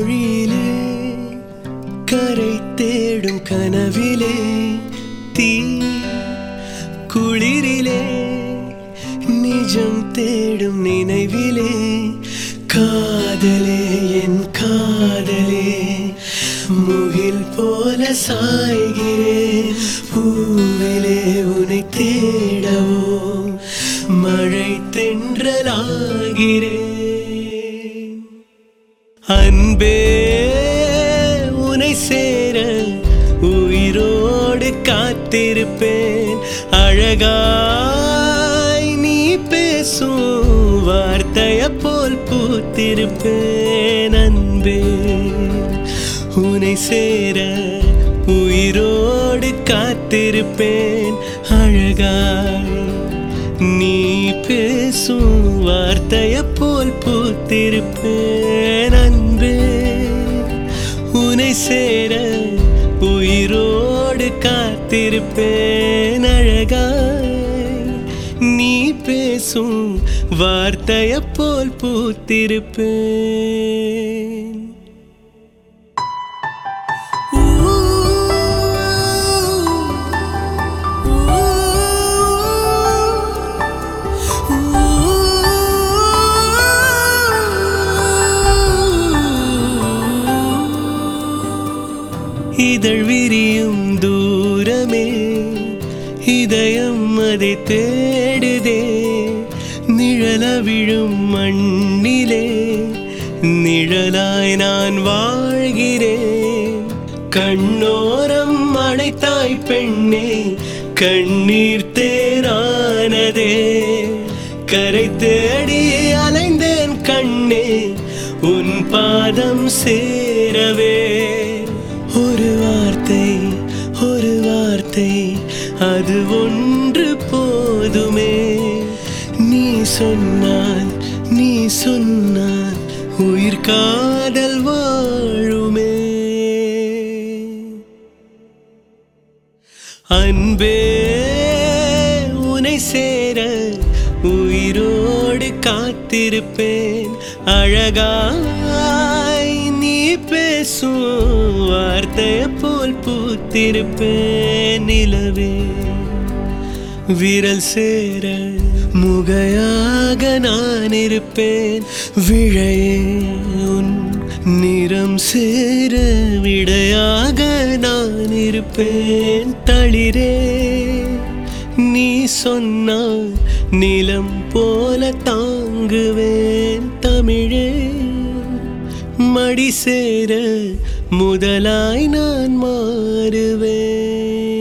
மொழியிலே கரை தேடும் கனவிலே தீ குளிரிலே நிஜம் தேடும் நினைவிலே காதலே என் காதலே முகில் போல சாய்கிறேன் பூவிலே உன்னை தேடவோ மழை தென்றலாகிறேன் அன்பே உனை சேர உயிரோடு காத்திருப்பேன் அழகாய் நீ பேசும் வார்த்தைய போல் பூத்திருப்பேன் அன்பே உனை சேர உயிரோடு காத்திருப்பேன் அழகாய் நீ பேசும் வார்த்தைய போல் பூத்திருப்பேன் அன்பே உனை சேர உயிரோடு காத்திருப்பேன் அழகாய் நீ பேசும் வார்த்தைய போல் பூத்திருப்பேன் இதழ் விரியும் தூரமே இதயம் அதை தேடுதே நிழல விழும் மண்ணிலே நிழலாய் நான் வாழ்கிறேன் கண்ணோரம் அணைத்தாய் பெண்ணே கண்ணீர் தேரானதே கரை தேடி அலைந்தேன் கண்ணே உன் பாதம் சேரவே ஒரு வார்த்தை ஒரு வார்த்தை அது ஒன்று போதுமே நீ சொன்னால் நீ சொன்னால் உயிர் காதல் வாழுமே அன்பே உனை சேர உயிரோடு காத்திருப்பேன் அழகாய் நீ பேசும் வார்த்தைய போல் பூத்திருப்பேன் நிலவே விரல் சேர முகையாக நான் இருப்பேன் விழையே உன் நிறம் சேர விடையாக நான் இருப்பேன் தளிரே நீ சொன்னால் நிலம் போல தாங்குவேன் தமிழே மடி சேர முதலாய் நான் மாறுவேன்